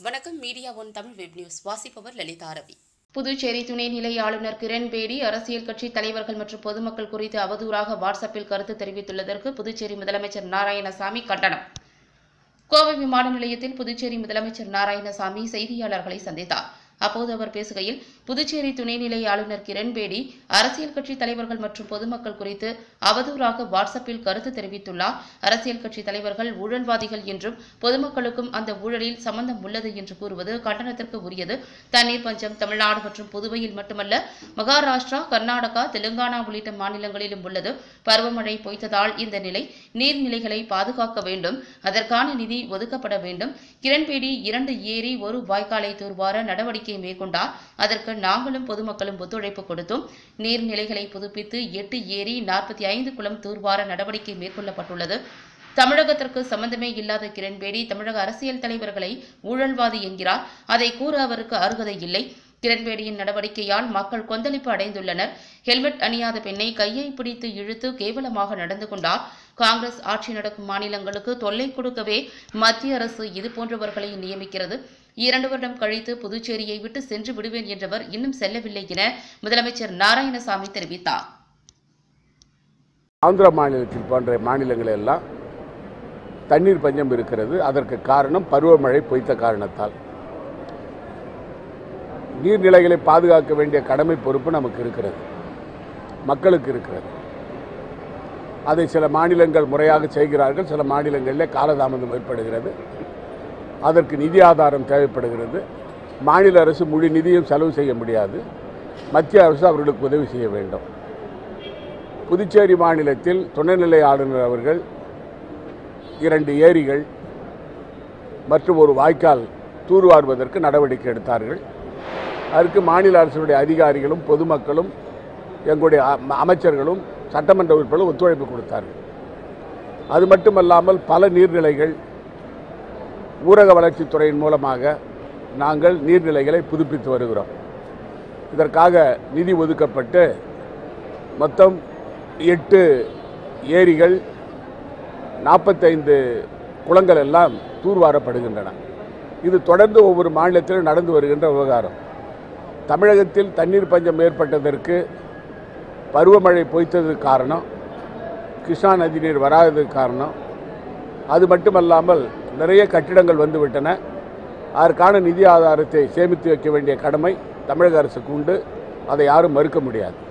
வணக்கம் media one Tamil web news வாசிப்பவர் லலிதா ரவி புதுச்சேரி துணைநிலை ஆளுநர் கிரண் பேடி அரசியல் கட்சி தலைவர்கள் மற்றும் பொதுமக்கள் குறித்து அவதூறாக வாட்ஸ்அப்பில் கருத்து தெரிவித்துள்ளதற்கு புதுச்சேரி முதலமைச்சர் நாராயணசாமி கண்டனம் கோவை விமான நிலையத்தில் புதுச்சேரி முதலமைச்சர் நாராயணசாமி செய்தியாளர்களை சந்தித்தார் அப்போது அவர் பேசுகையில் புதுச்சேரி துணைநிலை ஆளுநர் கிரண் பேடி அரசியல் கட்சி தலைவர்கள் மற்றும் பொதுமக்கள் குறித்து அவதூறாக வாட்ஸ்அப்பில் கருத்து தெரிவித்துள்ளார் அரசியல் கட்சி தலைவர்கள் ஊழல்வாதிகள் என்றும் பொதுமக்களுக்கும் அந்த ஊழலில் சம்பந்தம் உள்ளது என்று கூறுவது கண்டனத்திற்கு உரியது தண்ணீர் பஞ்சம் தமிழ்நாடு மற்றும் புதுவையில் மட்டுமல்ல மகாராஷ்டிரா கர்நாடகா தெலுங்கானா உள்ளிட்ட மாநிலங்களிலும் உள்ளது பருவமழை பொய்த்ததால் இந்த நிலை நீர்நிலைகளை பாதுகாக்க வேண்டும் அதற்கான நிதி ஒதுக்கப்பட வேண்டும் கிரண்பேடி இரண்டு ஏரி ஒரு வாய்க்காலை தூர்வார நடவடிக்கை மேற்கொண்டார் அதற்கு நாங்களும் பொதுமக்களும் ஒத்துழைப்பு கொடுத்தோம் நீர்நிலைகளை புதுப்பித்து எட்டு ஏரி நாற்பத்தி ஐந்து குளம் தூர்வார நடவடிக்கை மேற்கொள்ளப்பட்டுள்ளது தமிழகத்திற்கு சம்பந்தமே இல்லாத கிரண்பேடி தமிழக அரசியல் தலைவர்களை ஊழல்வாதி என்கிறார் அதை கூற அவருக்கு அருகதை இல்லை கிரண்பேடியின் நடவடிக்கையால் மக்கள் கொந்தளிப்பு அடைந்துள்ளனர் ஹெல்மெட் அணியாத பெண்ணை கையை பிடித்து இழுத்து கேவலமாக நடந்து கொண்டார் காங்கிரஸ் ஆட்சி நடக்கும் மாநிலங்களுக்கு தொல்லை கொடுக்கவே மத்திய அரசு இதுபோன்றவர்களை நியமிக்கிறது இரண்டு வருடம் கழித்து புதுச்சேரியை விட்டு சென்று விடுவேன் என்றவர் இன்னும் செல்லவில்லை என முதலமைச்சர் நாராயணசாமி தெரிவித்தார் ஆந்திர மாநிலத்தில் போன்ற மாநிலங்கள் எல்லாம் தண்ணீர் பஞ்சம் இருக்கிறது அதற்கு காரணம் பருவமழை பொய்த்த காரணத்தால் நீர்நிலைகளை பாதுகாக்க வேண்டிய கடமை பொறுப்பு நமக்கு இருக்கிறது மக்களுக்கு இருக்கிறது அதை சில மாநிலங்கள் முறையாக செய்கிறார்கள் சில மாநிலங்களில் காலதாமதம் ஏற்படுகிறது அதற்கு நிதி ஆதாரம் தேவைப்படுகிறது மாநில அரசு முழு நிதியும் செலவு செய்ய முடியாது மத்திய அரசு அவர்களுக்கு உதவி செய்ய வேண்டும் புதுச்சேரி மாநிலத்தில் துணைநிலை ஆளுநர் அவர்கள் இரண்டு ஏரிகள் மற்றும் ஒரு வாய்க்கால் தூர்வாருவதற்கு நடவடிக்கை எடுத்தார்கள் அதற்கு மாநில அரசுடைய அதிகாரிகளும் பொதுமக்களும் எங்களுடைய அ- அமைச்சர்களும் சட்டமன்ற உறுப்பினர்களும் ஒத்துழைப்பு கொடுத்தார்கள் அது மட்டுமல்லாமல் பல நீர்நிலைகள் ஊரக வளர்ச்சித்துறையின் மூலமாக நாங்கள் நீர்நிலைகளை புதுப்பித்து வருகிறோம் இதற்காக நிதி ஒதுக்கப்பட்டு மொத்தம் எட்டு ஏரிகள் நாற்பத்தைந்து குளங்கள் எல்லாம் தூர்வாரப்படுகின்றன இது தொடர்ந்து ஒவ்வொரு மாநிலத்திலும் நடந்து வருகின்ற விவகாரம் தமிழகத்தில் தண்ணீர் பஞ்சம் ஏற்பட்டதற்கு பருவமழை பொய்த்தது காரணம் கிருஷ்ணா நதி நீர் வராததுக்கு காரணம் அது மட்டுமல்லாமல் நிறைய கட்டிடங்கள் வந்துவிட்டன அதற்கான நிதி ஆதாரத்தை சேமித்து வைக்க வேண்டிய கடமை தமிழக அரசுக்கு உண்டு அதை யாரும் மறுக்க முடியாது